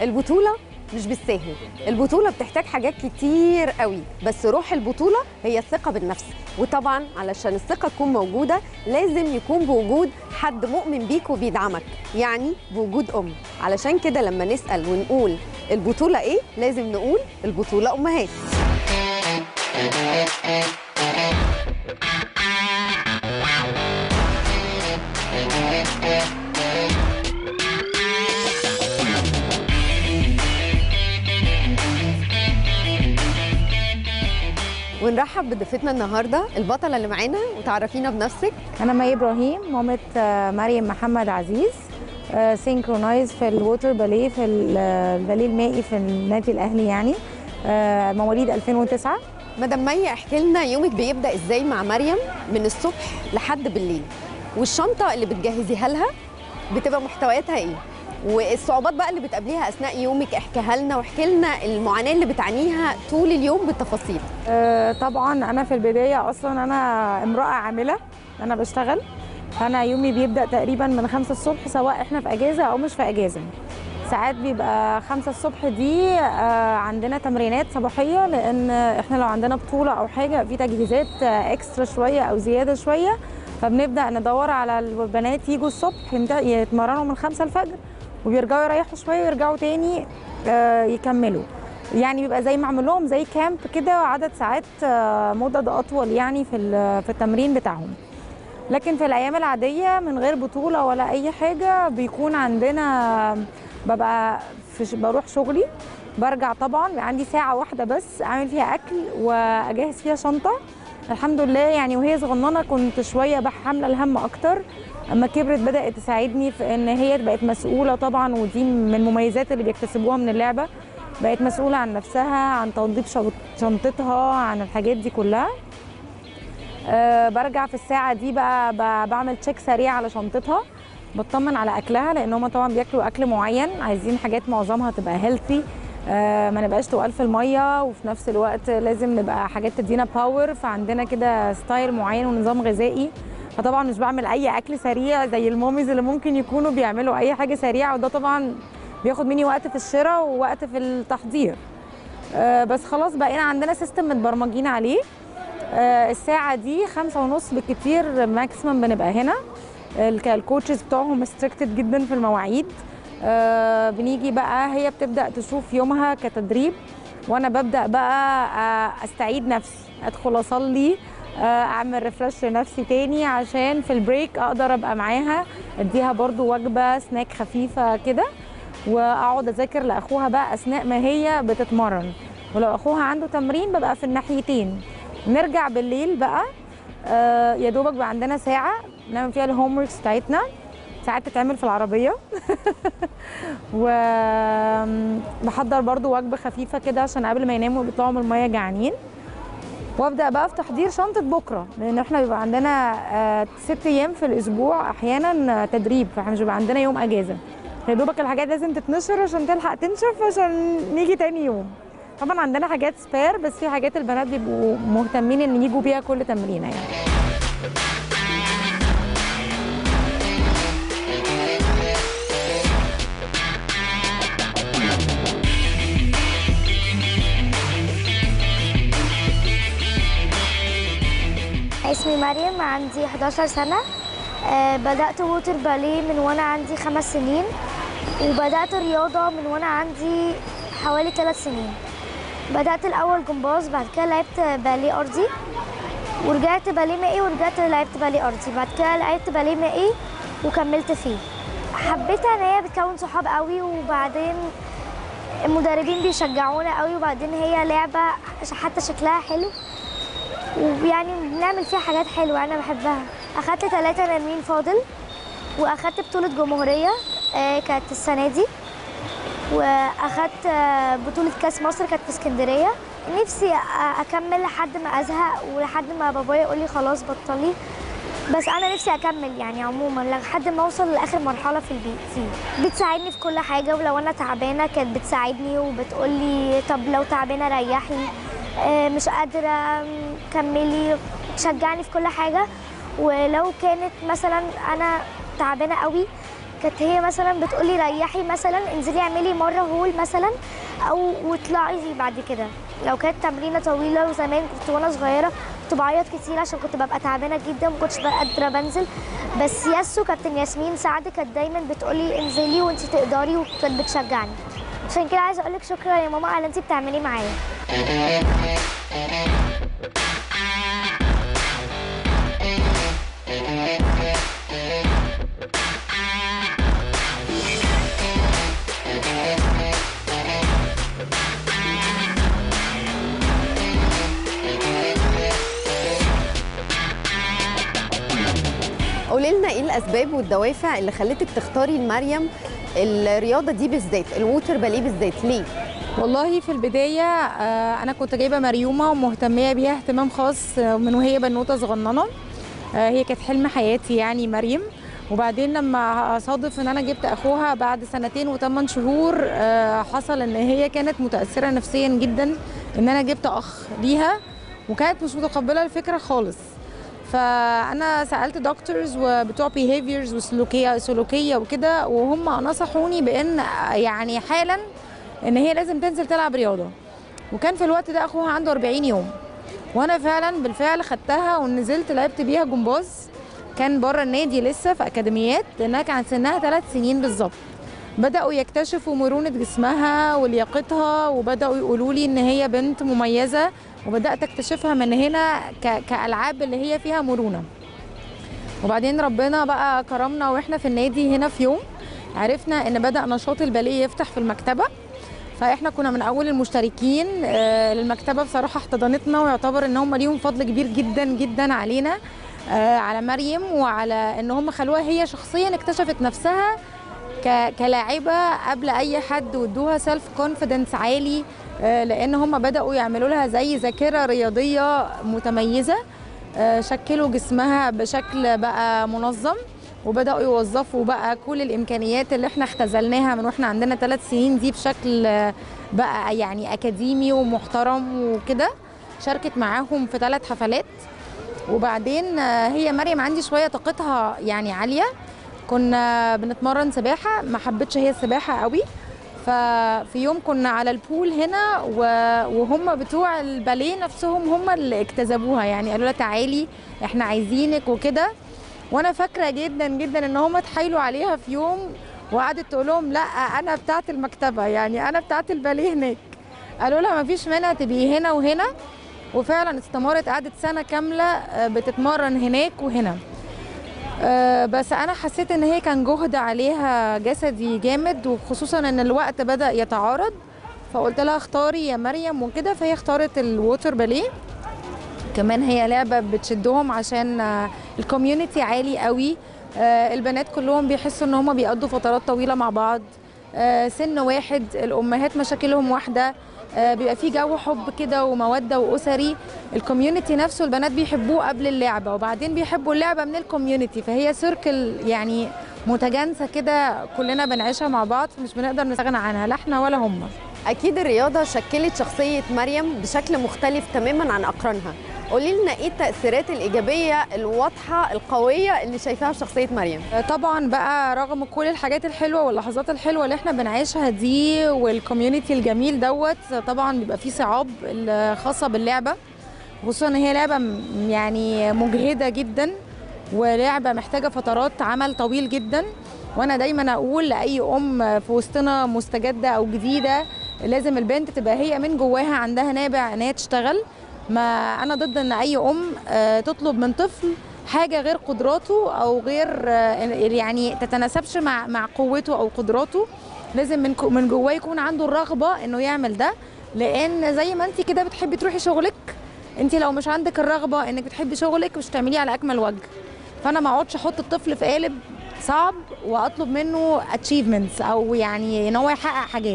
البطولة مش بالساهل البطولة بتحتاج حاجات كتير قوي بس روح البطولة هي الثقة بالنفس وطبعا علشان الثقة تكون موجودة لازم يكون بوجود حد مؤمن بيك وبيدعمك يعني بوجود أم علشان كده لما نسأل ونقول البطولة إيه لازم نقول البطولة أمهات ونرحب بضيفتنا النهارده البطله اللي معانا وتعرفينا بنفسك أنا مي إبراهيم مامة آه، مريم محمد عزيز سينكرونايز في الووتر باليه في ال- آه، الباليه المائي في النادي الأهلي يعني آه، مواليد 2009 مدام مي احكي لنا يومك بيبدا ازاي مع مريم من الصبح لحد بالليل والشنطه اللي بتجهزيها لها بتبقى محتوياتها ايه والصعوبات بقى اللي بتقابليها اثناء يومك احكيها لنا واحكي لنا المعاناه اللي بتعانيها طول اليوم بالتفاصيل آه، طبعا أنا في البداية أصلا أنا امرأة عاملة أنا بشتغل فأنا يومي بيبدأ تقريبا من خمسة الصبح سواء إحنا في أجازة أو مش في أجازة ساعات بيبقى خمسة الصبح دي آه، عندنا تمرينات صباحية لأن إحنا لو عندنا بطولة أو حاجة في تجهيزات آه، إكسترا شوية أو زيادة شوية فبنبدأ ندور على البنات يجوا الصبح يمت- يتمرنوا من خمسة الفجر وبيرجعوا يريحوا شوية ويرجعوا تاني آه، يكملوا يعني بيبقى زي معمول لهم زي كامب كده عدد ساعات آه، مدد أطول يعني في ال- في التمرين بتاعهم لكن في الايام العاديه من غير بطوله ولا اي حاجه بيكون عندنا ببقى في ش- بروح شغلي برجع طبعا بيبقى عندي ساعه واحده بس اعمل فيها اكل واجهز فيها شنطه الحمد لله يعني وهي صغننه كنت شويه بحمل الهم اكتر اما كبرت بدات تساعدني في ان هي بقت مسؤوله طبعا ودي من المميزات اللي بيكتسبوها من اللعبه بقت مسؤوله عن نفسها عن تنظيف شنط- شنطتها عن الحاجات دي كلها أه برجع في الساعة دي بقى ب- بعمل تشيك سريع على شنطتها بطمن على أكلها لأن هم طبعا بياكلوا أكل معين عايزين حاجات معظمها تبقى هيلثي أه ما نبقاش تقال في المية وفي نفس الوقت لازم نبقى حاجات تدينا باور فعندنا كده ستايل معين ونظام غذائي فطبعا مش بعمل أي أكل سريع زي الموميز اللي ممكن يكونوا بيعملوا أي حاجة سريعة وده طبعا بياخد مني وقت في الشراء ووقت في التحضير أه بس خلاص بقينا عندنا سيستم متبرمجين عليه آه، الساعة دي خمسة ونص بالكتير ماكسيمم بنبقى هنا الك- الكوتشز بتوعهم ريستريكتد جدا في المواعيد آه، بنيجي بقى هي بتبدأ تشوف يومها كتدريب وانا ببدأ بقى آه، استعيد نفسي ادخل اصلي آه، اعمل ريفرش لنفسي تاني عشان في البريك اقدر ابقى معاها اديها برضو وجبة سناك خفيفة كده واقعد اذاكر لاخوها بقى اثناء ما هي بتتمرن ولو اخوها عنده تمرين ببقى في الناحيتين نرجع بالليل بقى آه يا دوبك بقى عندنا ساعة نعمل فيها الهوم وركس بتاعتنا ساعات تتعمل في العربية و بحضر برضو وجبة خفيفة كده عشان قبل ما يناموا بيطلعوا من المية جعانين وابدا بقى في تحضير شنطه بكره لان احنا بيبقى عندنا آه، ست ايام في الاسبوع احيانا آه، تدريب فاحنا مش بيبقى عندنا يوم اجازه يا دوبك الحاجات لازم تتنشر عشان تلحق تنشف عشان نيجي تاني يوم طبعا عندنا حاجات سبير بس في حاجات البنات بيبقوا مهتمين ان يجوا بيها كل تمرينه يعني اسمي مريم عندي 11 سنة آه، بدأت ووتر باليه من وأنا عندي خمس سنين وبدأت رياضة من وأنا عندي حوالي ثلاث سنين بدأت الأول جمباز بعد كده لعبت باليه أرضي ورجعت باليه مائي ورجعت لعبت باليه أرضي بعد كده لعبت باليه مائي وكملت فيه حبيتها ان هي بتكون صحاب قوي وبعدين المدربين بيشجعونا قوي وبعدين هي لعبة حتى شكلها حلو ويعني بنعمل فيها حاجات حلوة أنا بحبها أخدت ثلاثة نرمين فاضل وأخدت بطولة جمهورية آه، كانت السنة دي وأخدت آه، بطولة كأس مصر كانت في اسكندرية نفسي أ- أكمل لحد ما أزهق ولحد ما بابايا يقول لي خلاص بطلي بس أنا نفسي أكمل يعني عموما لحد ما أوصل لآخر مرحلة في البيت فيه بتساعدني في كل حاجة ولو أنا تعبانة كانت بتساعدني وبتقول لي طب لو تعبانة ريحي آه، مش قادرة م، كملي تشجعني في كل حاجة ولو كانت مثلا أنا تعبانة قوي كانت هي مثلا بتقولي ريحي مثلا انزلي اعملي مره هول مثلا او واطلعي بعد كده لو كانت تمرينه طويله وزمان كنت وانا صغيره كنت بعيط كتير عشان كنت ببقى تعبانه جدا ما كنتش بقى قادره بنزل بس ياسو كابتن ياسمين سعد كانت دايما بتقولي انزلي وانت تقدري وكانت بتشجعني عشان كده عايزه اقول لك شكرا يا ماما على اللي انت بتعمليه معايا قولي لنا ايه الاسباب والدوافع اللي خلتك تختاري لمريم الرياضه دي بالذات الووتر باليه بالذات ليه والله في البداية آه، أنا كنت جايبة مريومة ومهتمية بيها اهتمام خاص آه، من وهي بنوتة صغننة آه، هي كانت حلم حياتي يعني مريم وبعدين لما صادف ان انا جبت اخوها بعد سنتين وثمان شهور آه، حصل ان هي كانت متاثره نفسيا جدا ان انا جبت اخ ليها وكانت مش متقبله الفكره خالص فانا سالت دكتورز وبتوع بيهيفيرز وسلوكيه سلوكيه وكده وهم نصحوني بان يعني حالا ان هي لازم تنزل تلعب رياضه وكان في الوقت ده اخوها عنده 40 يوم وانا فعلا بالفعل خدتها ونزلت لعبت بيها جمباز كان بره النادي لسه في اكاديميات لانها كانت سنها ثلاث سنين بالظبط بداوا يكتشفوا مرونه جسمها ولياقتها وبداوا يقولوا لي ان هي بنت مميزه وبدات اكتشفها من هنا ك... كالعاب اللي هي فيها مرونه وبعدين ربنا بقى كرمنا واحنا في النادي هنا في يوم عرفنا ان بدا نشاط الباليه يفتح في المكتبه فاحنا كنا من اول المشتركين آه، للمكتبه بصراحه احتضنتنا ويعتبر ان هم ليهم فضل كبير جدا جدا علينا آه، على مريم وعلى ان هم خلوها هي شخصيا اكتشفت نفسها ك- كلاعبه قبل اي حد وادوها سيلف كونفيدنس عالي آه، لان هم بداوا يعملوا لها زي ذاكره رياضيه متميزه آه، شكلوا جسمها بشكل بقى منظم وبداوا يوظفوا بقى كل الامكانيات اللي احنا اختزلناها من واحنا عندنا ثلاث سنين دي بشكل آه، بقى يعني اكاديمي ومحترم وكده شاركت معاهم في ثلاث حفلات وبعدين آه، هي مريم عندي شويه طاقتها يعني عاليه كنا بنتمرن سباحه ما حبتش هي السباحه قوي ففي يوم كنا على البول هنا و- وهم بتوع الباليه نفسهم هم اللي اكتسبوها يعني قالوا لها تعالي احنا عايزينك وكده وانا فاكره جدا جدا ان هم اتحايلوا عليها في يوم وقعدت تقول لهم لا انا بتاعت المكتبه يعني انا بتاعت الباليه هناك قالوا لها ما فيش مانع تبقي هنا وهنا وفعلا استمرت قعدت سنه كامله آه، بتتمرن هناك وهنا آه، بس انا حسيت ان هي كان جهد عليها جسدي جامد وخصوصا ان الوقت بدا يتعارض فقلت لها اختاري يا مريم وكده فهي اختارت الووتر باليه كمان هي لعبه بتشدهم عشان آه، الكوميونتي عالي قوي آه، البنات كلهم بيحسوا ان هم بيقضوا فترات طويله مع بعض آه، سن واحد الامهات مشاكلهم واحده آه، بيبقى في جو حب كده وموده واسري الكوميونتي نفسه البنات بيحبوه قبل اللعبه وبعدين بيحبوا اللعبه من الكوميونتي فهي سيركل يعني متجانسه كده كلنا بنعيشها مع بعض فمش بنقدر نستغنى عنها لا احنا ولا هم اكيد الرياضه شكلت شخصيه مريم بشكل مختلف تماما عن اقرانها قولي لنا ايه التاثيرات الايجابيه الواضحه القويه اللي شايفاها في شخصيه مريم طبعا بقى رغم كل الحاجات الحلوه واللحظات الحلوه اللي احنا بنعيشها دي والكوميونتي الجميل دوت طبعا بيبقى فيه صعاب الخاصه باللعبه خصوصا ان هي لعبه م- يعني مجهده جدا ولعبه محتاجه فترات عمل طويل جدا وانا دايما اقول لاي ام في وسطنا مستجده او جديده لازم البنت تبقى هي من جواها عندها نابع ان هي تشتغل ما انا ضد ان اي ام آه، تطلب من طفل حاجه غير قدراته او غير آه، يعني تتناسبش مع مع قوته او قدراته لازم من كو- من جواه يكون عنده الرغبه انه يعمل ده لان زي ما انت كده بتحبي تروحي شغلك انت لو مش عندك الرغبه انك بتحبي شغلك مش هتعمليه على اكمل وجه فانا ما اقعدش احط الطفل في قالب صعب واطلب منه اتشيفمنتس او يعني ان هو يحقق حاجات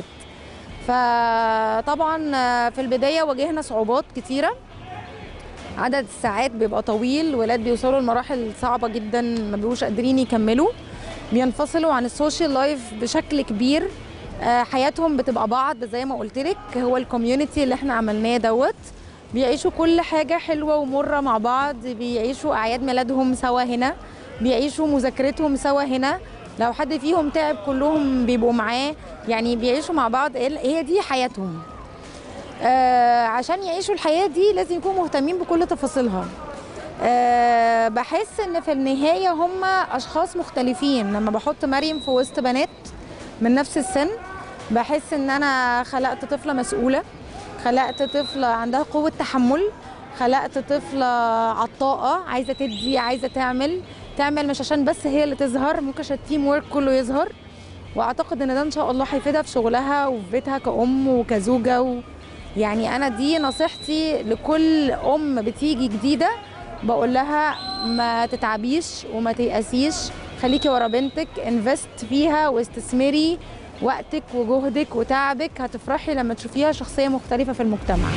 فطبعا آه، في البدايه واجهنا صعوبات كتيره عدد الساعات بيبقى طويل ولاد بيوصلوا لمراحل صعبة جدا ما بيبقوش قادرين يكملوا بينفصلوا عن السوشيال لايف بشكل كبير آه، حياتهم بتبقى بعض زي ما قلت لك هو الكوميونتي اللي احنا عملناه دوت بيعيشوا كل حاجة حلوة ومرة مع بعض بيعيشوا أعياد ميلادهم سوا هنا بيعيشوا مذاكرتهم سوا هنا لو حد فيهم تعب كلهم بيبقوا معاه يعني بيعيشوا مع بعض هي دي حياتهم آه عشان يعيشوا الحياة دي لازم يكونوا مهتمين بكل تفاصيلها أه بحس ان في النهايه هم اشخاص مختلفين لما بحط مريم في وسط بنات من نفس السن بحس ان انا خلقت طفله مسؤوله خلقت طفله عندها قوه تحمل خلقت طفله عطاءه عايزه تدي عايزه تعمل تعمل مش عشان بس هي اللي تظهر ممكن عشان التيم ورك كله يظهر واعتقد ان ده ان شاء الله هيفيدها في شغلها وفي بيتها كأم وكزوجه و... يعني انا دي نصيحتي لكل ام بتيجي جديده بقول لها ما تتعبيش وما تيأسيش خليكي ورا بنتك انفست فيها واستثمري وقتك وجهدك وتعبك هتفرحي لما تشوفيها شخصية مختلفة في المجتمع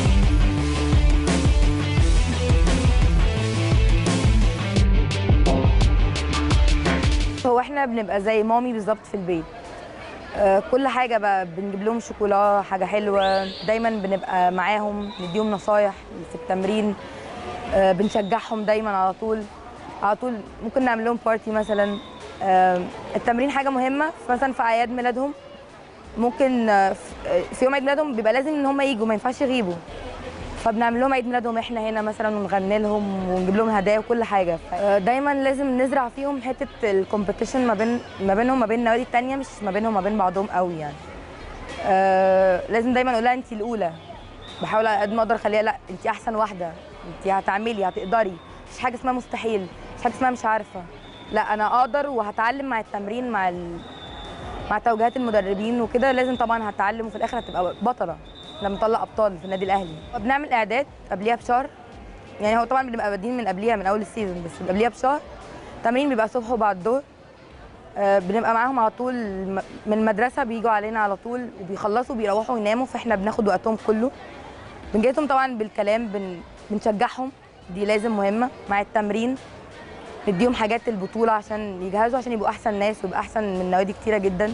هو احنا بنبقى زي مامي بالظبط في البيت آه، كل حاجة بقى بنجيب لهم شوكولا حاجة حلوة دايما بنبقى معاهم نديهم نصايح في التمرين آه، بنشجعهم دايما على طول على طول ممكن نعمل لهم بارتي مثلا آه، التمرين حاجة مهمة مثلا في أعياد ميلادهم ممكن آه، في- آه، في يوم عيد ميلادهم بيبقى لازم ان هم يجوا ما ينفعش يغيبوا فبنعمل لهم عيد ميلادهم احنا هنا مثلا ونغني لهم ونجيب لهم هدايا وكل حاجه آه، دايما لازم نزرع فيهم حته الكومبيتيشن ما بين ما بينهم ما بين النوادي التانية مش ما بينهم ما بين بعضهم قوي يعني آه لازم دايما اقول لها انت الاولى بحاول على قد ما اقدر اخليها لا انت احسن واحده انت هتعملي هتقدري مفيش حاجه اسمها مستحيل مفيش حاجه اسمها مش عارفه لا انا اقدر وهتعلم مع التمرين مع ال... مع توجيهات المدربين وكده لازم طبعا هتعلم وفي الاخر هتبقى بطله لما نطلع ابطال في النادي الاهلي بنعمل اعداد قبليها بشهر يعني هو طبعا بنبقى بادئين من قبليها من اول السيزون بس من قبليها بشهر تمرين بيبقى الصبح وبعد الظهر آه، بنبقى معاهم على طول م- من المدرسه بيجوا علينا على طول وبيخلصوا بيروحوا يناموا فاحنا بناخد وقتهم كله بنجيتهم طبعا بالكلام بن... بنشجعهم دي لازم مهمه مع التمرين نديهم حاجات البطوله عشان يجهزوا عشان يبقوا احسن ناس ويبقى احسن من نوادي كتيره جدا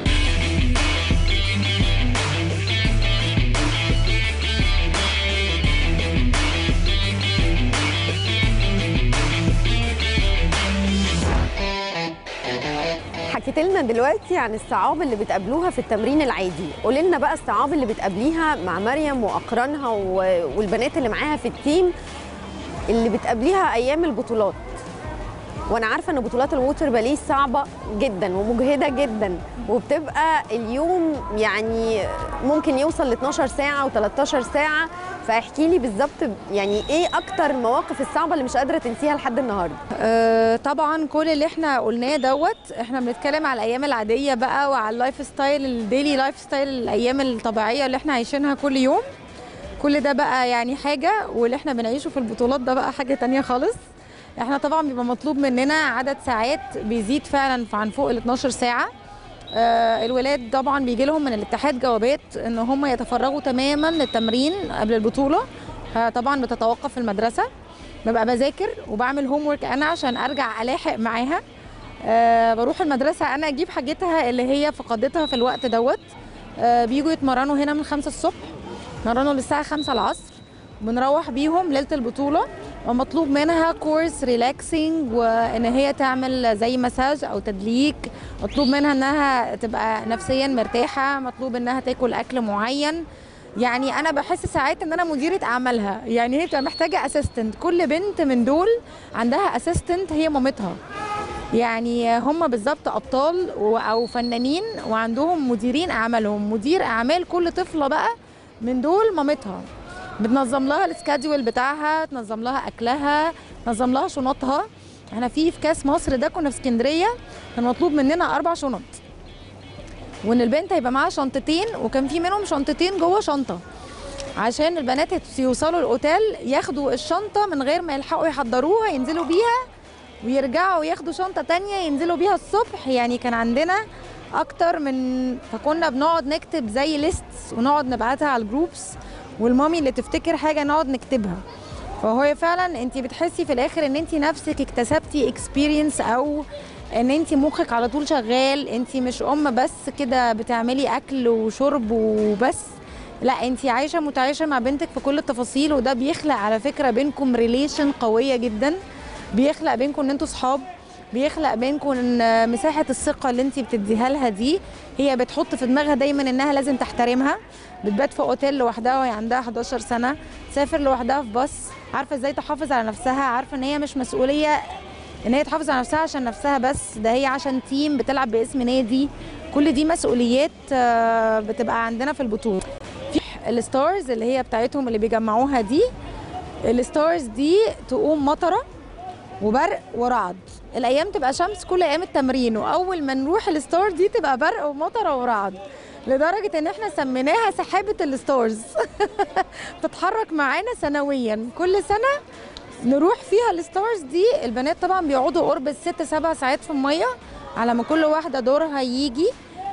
حكيت لنا دلوقتي عن الصعاب اللي بتقابلوها في التمرين العادي قولي لنا بقى الصعاب اللي بتقابليها مع مريم واقرانها و- والبنات اللي معاها في التيم اللي بتقابليها ايام البطولات وانا عارفه ان بطولات الووتر باليه صعبه جدا ومجهده جدا وبتبقى اليوم يعني ممكن يوصل ل 12 ساعه و13 ساعه فاحكي لي بالظبط يعني ايه اكتر المواقف الصعبه اللي مش قادره تنسيها لحد النهارده أه طبعا كل اللي احنا قلناه دوت احنا بنتكلم على الايام العاديه بقى وعلى اللايف ستايل الديلي لايف ستايل الايام الطبيعيه اللي احنا عايشينها كل يوم كل ده بقى يعني حاجه واللي احنا بنعيشه في البطولات ده بقى حاجه تانية خالص احنا طبعا بيبقى مطلوب مننا عدد ساعات بيزيد فعلا عن فوق ال 12 ساعه آه، الولاد طبعا بيجي لهم من الاتحاد جوابات ان هم يتفرغوا تماما للتمرين قبل البطوله آه، طبعا بتتوقف المدرسه ببقى بذاكر وبعمل هوم ورك انا عشان ارجع الاحق معاها أه بروح المدرسه انا اجيب حاجتها اللي هي فقدتها في الوقت دوت أه بيجوا يتمرنوا هنا من خمسة الصبح يتمرنوا للساعه خمسة العصر بنروح بيهم ليله البطوله ومطلوب منها كورس ريلاكسنج وان هي تعمل زي مساج او تدليك مطلوب منها انها تبقى نفسيا مرتاحه مطلوب انها تاكل اكل معين يعني انا بحس ساعات ان انا مديره اعمالها يعني هي بتبقى محتاجه اسيستنت كل بنت من دول عندها اسيستنت هي مامتها يعني هم بالظبط ابطال و- او فنانين وعندهم مديرين اعمالهم مدير اعمال كل طفله بقى من دول مامتها بتنظم لها السكادول بتاعها تنظم لها اكلها تنظم لها شنطها احنا في في كاس مصر ده كنا في اسكندريه كان مطلوب مننا اربع شنط وان البنت هيبقى معاها شنطتين وكان في منهم شنطتين جوه شنطه عشان البنات يت- يوصلوا الاوتيل ياخدوا الشنطه من غير ما يلحقوا يحضروها ينزلوا بيها ويرجعوا ياخدوا شنطه تانية ينزلوا بيها الصبح يعني كان عندنا اكتر من فكنا بنقعد نكتب زي ليستس ونقعد نبعتها على الجروبس والمامي اللي تفتكر حاجه نقعد نكتبها فهو فعلا انت بتحسي في الاخر ان انت نفسك اكتسبتي اكسبيرينس او ان انت مخك على طول شغال انت مش ام بس كده بتعملي اكل وشرب وبس لا انت عايشه متعايشه مع بنتك في كل التفاصيل وده بيخلق على فكره بينكم ريليشن قويه جدا بيخلق بينكم ان انتوا صحاب بيخلق بينكم إن مساحه الثقه اللي انت بتديها لها دي هي بتحط في دماغها دايما انها لازم تحترمها بتبات في اوتيل لوحدها وهي عندها 11 سنه تسافر لوحدها في باص عارفه ازاي تحافظ على نفسها عارفه ان هي مش مسؤوليه ان هي تحافظ على نفسها عشان نفسها بس ده هي عشان تيم بتلعب باسم نادي كل دي مسؤوليات آه، بتبقى عندنا في البطوله في الستارز اللي هي بتاعتهم اللي بيجمعوها دي الستارز دي تقوم مطره وبرق ورعد الايام تبقى شمس كل ايام التمرين واول ما نروح الستار دي تبقى برق ومطره ورعد لدرجه ان احنا سميناها سحابه الستارز بتتحرك معانا سنويا كل سنه نروح فيها الستارز دي البنات طبعا بيقعدوا قرب الست سبع ساعات في الميه على ما كل واحده دورها يجي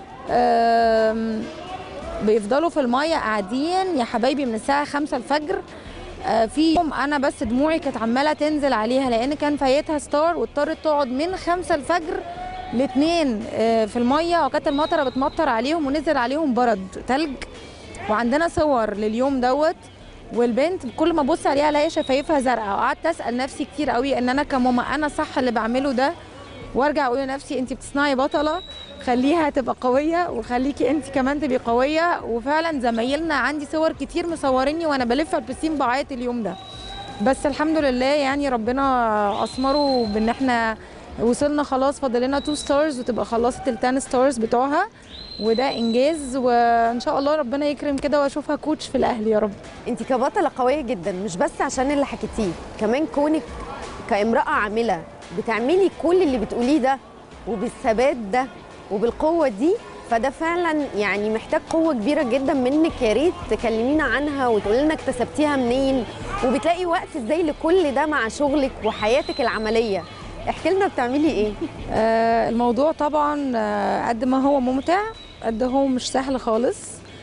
أم، بيفضلوا في الميه قاعدين يا حبايبي من الساعه 5 الفجر آه، في يوم انا بس دموعي كانت عماله تنزل عليها لان كان فايتها ستار واضطرت تقعد من 5 الفجر لاثنين في الميه وكانت المطره بتمطر عليهم ونزل عليهم برد تلج وعندنا صور لليوم دوت والبنت كل ما ابص عليها الاقي شفايفها زرقاء وقعدت اسال نفسي كتير قوي ان انا كماما انا صح اللي بعمله ده وارجع اقول لنفسي انت بتصنعي بطله خليها تبقى قويه وخليكي انت كمان تبقي قويه وفعلا زمايلنا عندي صور كتير مصوريني وانا بلف على البسين بعيط اليوم ده بس الحمد لله يعني ربنا اثمره بان احنا وصلنا خلاص فاضل لنا تو ستارز وتبقى خلصت التان ستارز بتوعها وده انجاز وان شاء الله ربنا يكرم كده واشوفها كوتش في الاهلي يا رب انت كبطله قويه جدا مش بس عشان اللي حكيتيه كمان كونك كامراه عامله بتعملي كل اللي بتقوليه ده وبالثبات ده وبالقوه دي فده فعلا يعني محتاج قوه كبيره جدا منك يا ريت تكلمينا عنها وتقولي لنا اكتسبتيها منين وبتلاقي وقت ازاي لكل ده مع شغلك وحياتك العمليه احكي لنا بتعملي ايه آه، الموضوع طبعا آه، قد ما هو ممتع قد هو مش سهل خالص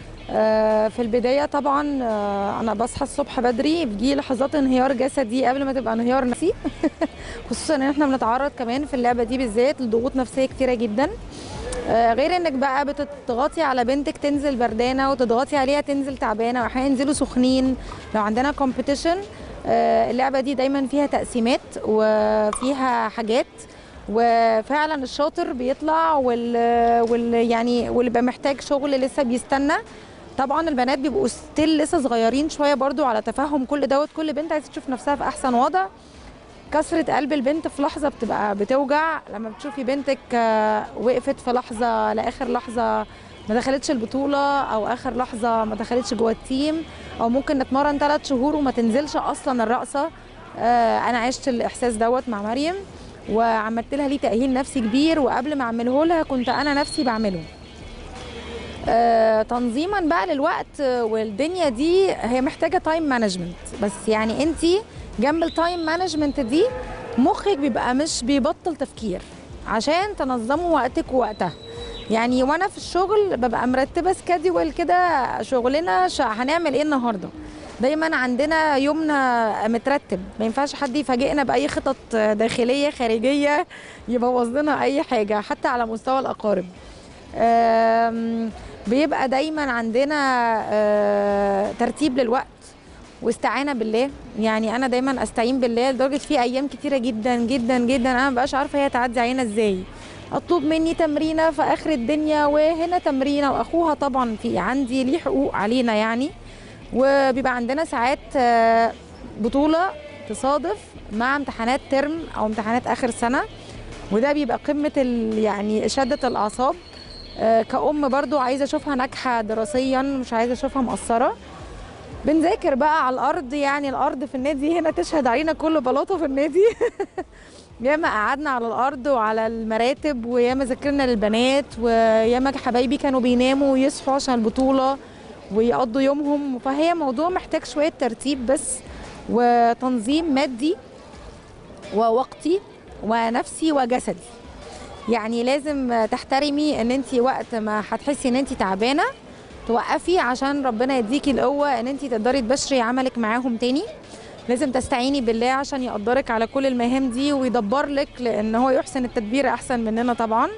آه، في البداية طبعا آه، أنا بصحى الصبح بدري بيجي لحظات انهيار جسدي قبل ما تبقى انهيار نفسي خصوصا إن احنا بنتعرض كمان في اللعبة دي بالذات لضغوط نفسية كتيرة جدا آه، غير انك بقى بتضغطي على بنتك تنزل بردانه وتضغطي عليها تنزل تعبانه واحيانا ينزلوا سخنين لو عندنا كومبيتيشن اللعبه دي دايما فيها تقسيمات وفيها حاجات وفعلا الشاطر بيطلع وال, وال يعني واللي بقى محتاج شغل لسه بيستنى طبعا البنات بيبقوا ستيل لسه صغيرين شويه برضو على تفهم كل دوت كل بنت عايزه تشوف نفسها في احسن وضع كسرة قلب البنت في لحظة بتبقى بتوجع لما بتشوفي بنتك آه، وقفت في لحظة لآخر لحظة ما دخلتش البطولة أو آخر لحظة ما دخلتش جوه التيم أو ممكن نتمرن ثلاث شهور وما تنزلش أصلا الرقصة آه، أنا عشت الإحساس دوت مع مريم وعملت لها ليه تأهيل نفسي كبير وقبل ما أعمله لها كنت أنا نفسي بعمله آه، تنظيما بقى للوقت آه، والدنيا دي هي محتاجه تايم مانجمنت بس يعني انت جنب التايم مانجمنت دي مخك بيبقى مش بيبطل تفكير عشان تنظموا وقتك ووقتها يعني وانا في الشغل ببقى مرتبه سكادول كده شغلنا ش- هنعمل ايه النهارده دايما عندنا يومنا مترتب ما ينفعش حد يفاجئنا باي خطط داخليه خارجيه يبوظ لنا اي حاجه حتى على مستوى الاقارب آم، بيبقى دايما عندنا آه، ترتيب للوقت واستعانه بالله يعني انا دايما استعين بالله لدرجه في ايام كتيره جدا جدا جدا انا مبقاش عارفه هي تعدي علينا ازاي اطلب مني تمرينه في اخر الدنيا وهنا تمرينه واخوها طبعا في عندي ليه حقوق علينا يعني وبيبقى عندنا ساعات آه، بطوله تصادف مع امتحانات ترم او امتحانات اخر سنه وده بيبقى قمه ال- يعني شده الاعصاب آه، كأم برضو عايزة أشوفها ناجحة دراسيا مش عايزة أشوفها مقصرة بنذاكر بقى على الأرض يعني الأرض في النادي هنا تشهد علينا كل بلاطة في النادي ياما قعدنا على الأرض وعلى المراتب وياما ذاكرنا للبنات وياما حبايبي كانوا بيناموا ويصحوا عشان البطولة ويقضوا يومهم فهي موضوع محتاج شوية ترتيب بس وتنظيم مادي ووقتي ونفسي وجسدي يعني لازم تحترمي ان انت وقت ما هتحسي ان انت تعبانه توقفي عشان ربنا يديكي القوه ان انت تقدري تبشري عملك معاهم تاني لازم تستعيني بالله عشان يقدرك على كل المهام دي ويدبر لك لان هو يحسن التدبير احسن مننا طبعا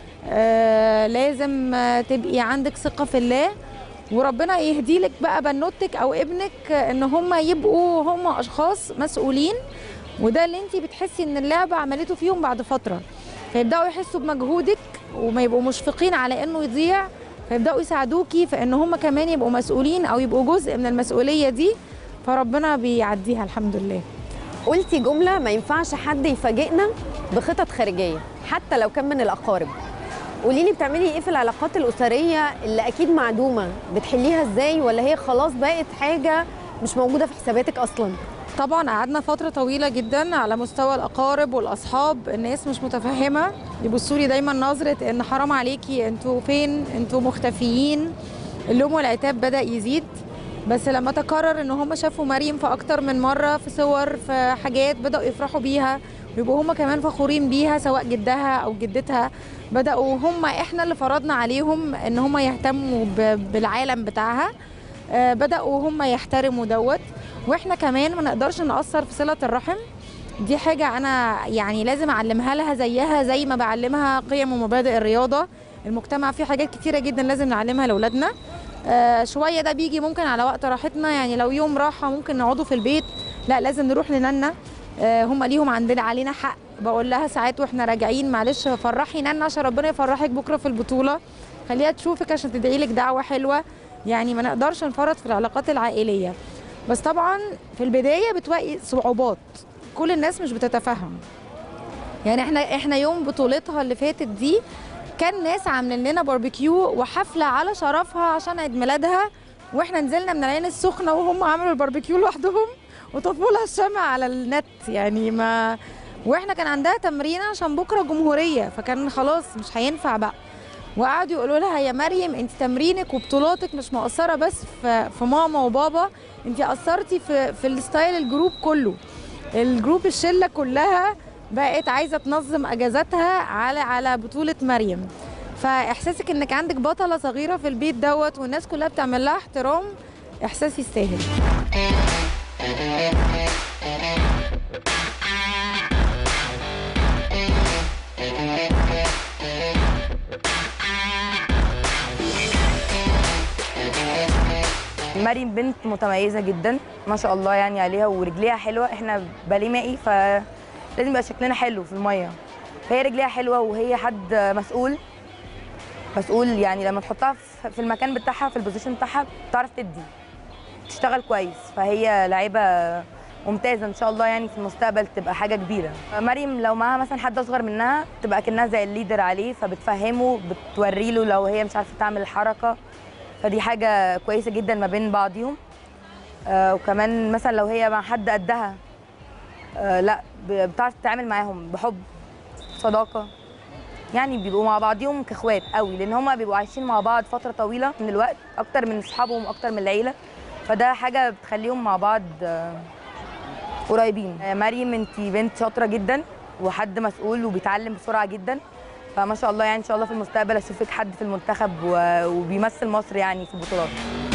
آه لازم آه، تبقي عندك ثقه في الله وربنا يهدي لك بقى بنوتك او ابنك آه، ان هم يبقوا هم اشخاص مسؤولين وده اللي انت بتحسي ان اللعبه عملته فيهم بعد فتره فيبداوا يحسوا بمجهودك وما يبقوا مشفقين على انه يضيع فيبداوا يساعدوكي في ان هم كمان يبقوا مسؤولين او يبقوا جزء من المسؤوليه دي فربنا بيعديها الحمد لله قلتي جمله ما ينفعش حد يفاجئنا بخطط خارجيه حتى لو كان من الاقارب قولي لي بتعملي ايه في العلاقات الاسريه اللي اكيد معدومه بتحليها ازاي ولا هي خلاص بقت حاجه مش موجوده في حساباتك اصلا طبعا قعدنا فترة طويلة جدا على مستوى الأقارب والأصحاب الناس مش متفهمة يبصوا لي دايما نظرة إن حرام عليكي أنتوا فين أنتوا مختفيين اللوم والعتاب بدأ يزيد بس لما تكرر ان هم شافوا مريم في اكتر من مره في صور في حاجات بداوا يفرحوا بيها ويبقوا هم كمان فخورين بيها سواء جدها او جدتها بداوا هم احنا اللي فرضنا عليهم ان هم يهتموا ب- بالعالم بتاعها آه، بداوا هم يحترموا دوت واحنا كمان ما نقدرش نأثر في صله الرحم دي حاجة أنا يعني لازم أعلمها لها زيها زي ما بعلمها قيم ومبادئ الرياضة المجتمع فيه حاجات كتيرة جدا لازم نعلمها لأولادنا آه شوية ده بيجي ممكن على وقت راحتنا يعني لو يوم راحة ممكن نقعدوا في البيت لا لازم نروح لنانا آه هم ليهم عندنا علينا حق بقول لها ساعات واحنا راجعين معلش فرحي نانا عشان ربنا يفرحك بكرة في البطولة خليها تشوفك عشان تدعي لك دعوة حلوة يعني ما نقدرش نفرط في العلاقات العائلية بس طبعا في البداية بتواجه صعوبات كل الناس مش بتتفهم يعني احنا احنا يوم بطولتها اللي فاتت دي كان ناس عاملين لنا باربيكيو وحفله على شرفها عشان عيد ميلادها واحنا نزلنا من العين السخنه وهم عملوا الباربيكيو لوحدهم وطفوا لها الشمع على النت يعني ما واحنا كان عندها تمرين عشان بكره جمهوريه فكان خلاص مش هينفع بقى وقعدوا يقولوا لها يا مريم انت تمرينك وبطولاتك مش مقصره بس في, في ماما وبابا انت قصرتي في في الستايل الجروب كله الجروب الشله كلها بقت عايزه تنظم اجازاتها على على بطوله مريم فاحساسك انك عندك بطله صغيره في البيت دوت والناس كلها بتعمل لها احترام احساس يستاهل مريم بنت متميزه جدا ما شاء الله يعني عليها ورجليها حلوه احنا باليه مائي فلازم يبقى شكلنا حلو في الميه فهي رجليها حلوه وهي حد مسؤول مسؤول يعني لما تحطها في- في المكان بتاعها في البوزيشن بتاعها بتعرف تدي تشتغل كويس فهي لعيبه ممتازه ان شاء الله يعني في المستقبل تبقى حاجه كبيره مريم لو معاها مثلا حد اصغر منها تبقى كانها زي الليدر عليه فبتفهمه بتوري له لو هي مش عارفه تعمل الحركه فدي حاجه كويسه جدا ما بين بعضيهم آه وكمان مثلا لو هي مع حد قدها آه لا ب- بتعرف تتعامل معاهم بحب صداقه يعني بيبقوا مع بعضيهم كاخوات قوي لان هما بيبقوا عايشين مع بعض فتره طويله من الوقت اكتر من اصحابهم اكتر من العيله فده حاجه بتخليهم مع بعض آه، قريبين آه، مريم انت بنت شاطره جدا وحد مسؤول وبيتعلم بسرعه جدا فما شاء الله يعني ان شاء الله في المستقبل اشوفك حد في المنتخب و- وبيمثل مصر يعني في البطولات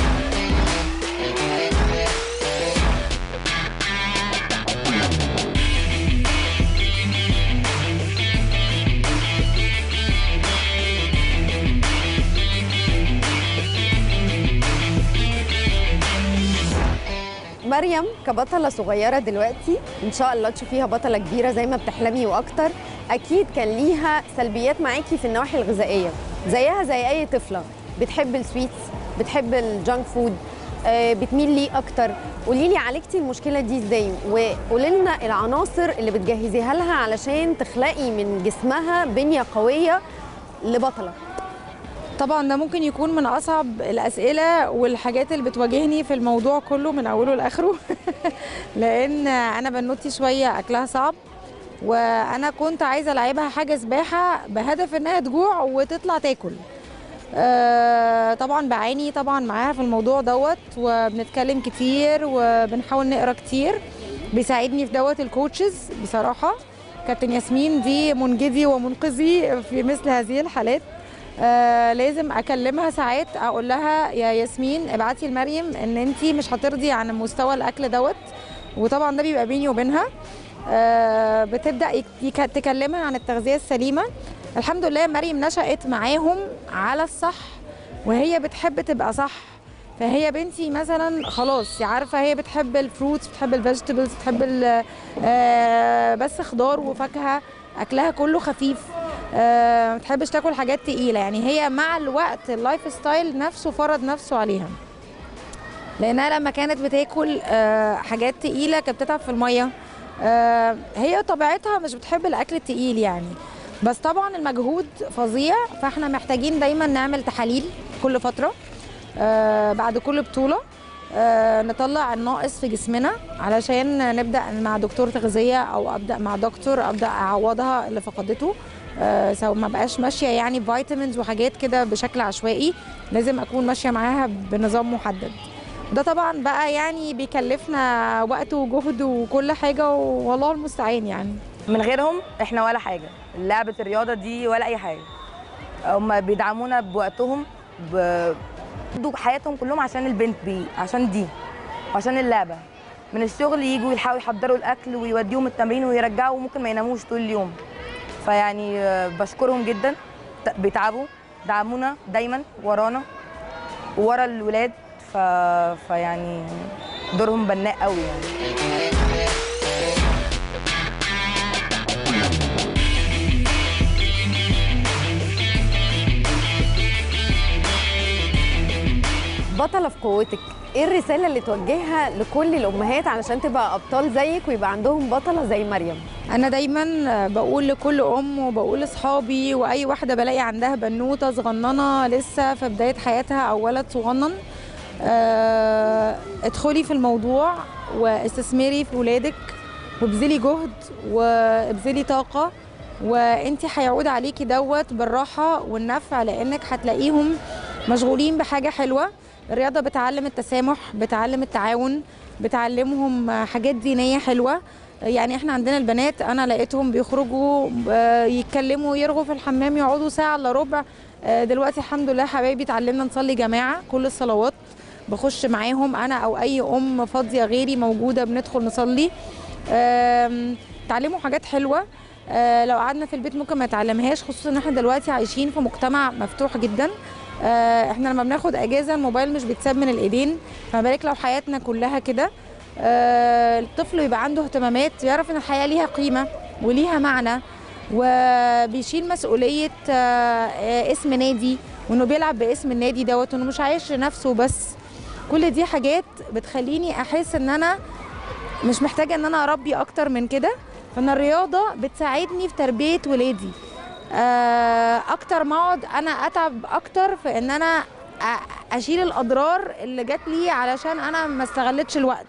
مريم كبطلة صغيرة دلوقتي إن شاء الله تشوفيها بطلة كبيرة زي ما بتحلمي وأكتر أكيد كان ليها سلبيات معاكي في النواحي الغذائية زيها زي أي طفلة بتحب السويتس بتحب الجانك فود آه، بتميل ليه أكتر قولي لي عالجتي المشكلة دي إزاي وقولي لنا العناصر اللي بتجهزيها لها علشان تخلقي من جسمها بنية قوية لبطلة طبعا ده ممكن يكون من اصعب الاسئله والحاجات اللي بتواجهني في الموضوع كله من اوله لاخره لان انا بنوتي شويه اكلها صعب وانا كنت عايزه العبها حاجه سباحه بهدف انها تجوع وتطلع تاكل آه، طبعا بعاني طبعا معاها في الموضوع دوت وبنتكلم كتير وبنحاول نقرا كتير بيساعدني في دوت الكوتشز بصراحه كابتن ياسمين دي منجدي ومنقذي في مثل هذه الحالات آه لازم اكلمها ساعات اقول لها يا ياسمين ابعتي لمريم ان انت مش هترضي عن مستوى الاكل دوت وطبعا ده بيبقى بيني وبينها آه بتبدا يك- يك- تكلمها عن التغذيه السليمه الحمد لله مريم نشأت معاهم على الصح وهي بتحب تبقى صح فهي بنتي مثلا خلاص عارفه هي بتحب الفروتس بتحب الفيجيتابلز بتحب ال- آه، بس خضار وفاكهه اكلها كله خفيف آه، ما بتحبش تاكل حاجات تقيله يعني هي مع الوقت اللايف ستايل نفسه فرض نفسه عليها لانها لما كانت بتاكل آه، حاجات تقيله كانت بتتعب في الميه آه، هي طبيعتها مش بتحب الاكل التقيل يعني بس طبعا المجهود فظيع فاحنا محتاجين دايما نعمل تحاليل كل فتره آه، بعد كل بطوله آه، نطلع الناقص في جسمنا علشان نبدا مع دكتور تغذيه او ابدا مع دكتور ابدا اعوضها اللي فقدته آه، سواء ما بقاش ماشيه يعني فيتامينز وحاجات كده بشكل عشوائي لازم اكون ماشيه معاها بنظام محدد ده طبعا بقى يعني بيكلفنا وقت وجهد وكل حاجه والله المستعان يعني من غيرهم احنا ولا حاجه لعبه الرياضه دي ولا اي حاجه هم بيدعمونا بوقتهم ب بيدوا حياتهم كلهم عشان البنت دي عشان دي وعشان اللعبه من الشغل يجوا يلحقوا يحضروا الاكل ويوديهم التمرين ويرجعوا وممكن ما يناموش طول اليوم فيعني آه، بشكرهم جدا ت- بيتعبوا دعمونا دايما ورانا وورا الولاد ف... فيعني دورهم بناء قوي يعني بطله في قوتك ايه الرساله اللي توجهها لكل الامهات علشان تبقى ابطال زيك ويبقى عندهم بطله زي مريم انا دايما بقول لكل ام وبقول لاصحابي واي واحده بلاقي عندها بنوته صغننه لسه في بدايه حياتها او ولد صغنن آه، ادخلي في الموضوع واستثمري في ولادك وابذلي جهد وابذلي طاقه وانت هيعود عليكي دوت بالراحه والنفع لانك هتلاقيهم مشغولين بحاجه حلوه الرياضه بتعلم التسامح بتعلم التعاون بتعلمهم حاجات دينيه حلوه يعني احنا عندنا البنات انا لقيتهم بيخرجوا آه، يتكلموا يرغوا في الحمام يقعدوا ساعه الا ربع آه، دلوقتي الحمد لله حبايبي اتعلمنا نصلي جماعه كل الصلوات بخش معاهم انا او اي ام فاضيه غيري موجوده بندخل نصلي آم، اتعلموا حاجات حلوه آه، لو قعدنا في البيت ممكن ما نتعلمهاش خصوصا ان احنا دلوقتي عايشين في مجتمع مفتوح جدا آه، احنا لما بناخد اجازه الموبايل مش بيتساب من الايدين فما بالك لو حياتنا كلها كده آه، الطفل يبقى عنده اهتمامات يعرف ان الحياه ليها قيمه وليها معنى وبيشيل مسؤوليه آه، آه، اسم نادي وانه بيلعب باسم النادي دوت وانه مش عايش لنفسه بس كل دي حاجات بتخليني احس ان انا مش محتاجه ان انا اربي اكتر من كده فان الرياضه بتساعدني في تربيه ولادي آه، اكتر ما اقعد انا اتعب اكتر في ان انا أ- اشيل الاضرار اللي جات لي علشان انا ما استغلتش الوقت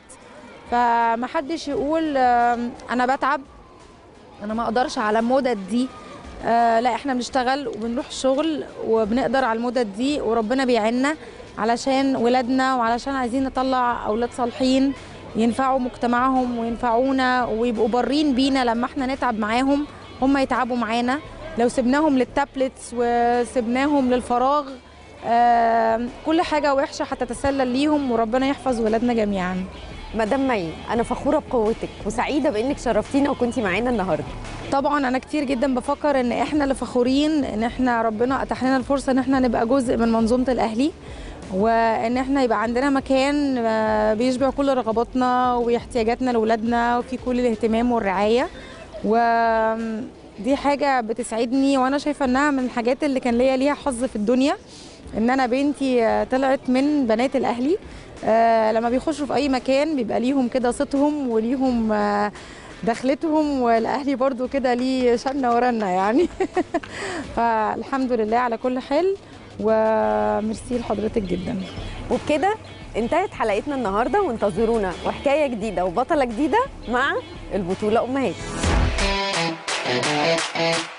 فمحدش يقول آم، انا بتعب انا ما اقدرش على المدد دي آه لا احنا بنشتغل وبنروح الشغل وبنقدر على المدد دي وربنا بيعيننا علشان ولادنا وعلشان عايزين نطلع اولاد صالحين ينفعوا مجتمعهم وينفعونا ويبقوا بارين بينا لما احنا نتعب معاهم هم يتعبوا معانا لو سبناهم للتابلتس وسبناهم للفراغ آه كل حاجة وحشة هتتسلل ليهم وربنا يحفظ ولادنا جميعا مدام مي انا فخوره بقوتك وسعيده بانك شرفتينا وكنتي معانا النهارده طبعا انا كتير جدا بفكر ان احنا اللي فخورين ان احنا ربنا اتاح لنا الفرصه ان احنا نبقى جزء من منظومه الاهلي وان احنا يبقى عندنا مكان آه، بيشبع كل رغباتنا واحتياجاتنا لاولادنا وفي كل الاهتمام والرعايه ودي حاجه بتسعدني وانا شايفه انها من الحاجات اللي كان ليا ليها حظ في الدنيا ان انا بنتي آه، طلعت من بنات الاهلي آه، لما بيخشوا في اي مكان بيبقى ليهم كده صوتهم وليهم آه، دخلتهم والاهلي برضو كده ليه شنه ورنه يعني فالحمد لله على كل حال وميرسي لحضرتك جدا وبكده انتهت حلقتنا النهارده وانتظرونا وحكايه جديده وبطله جديده مع البطوله امهات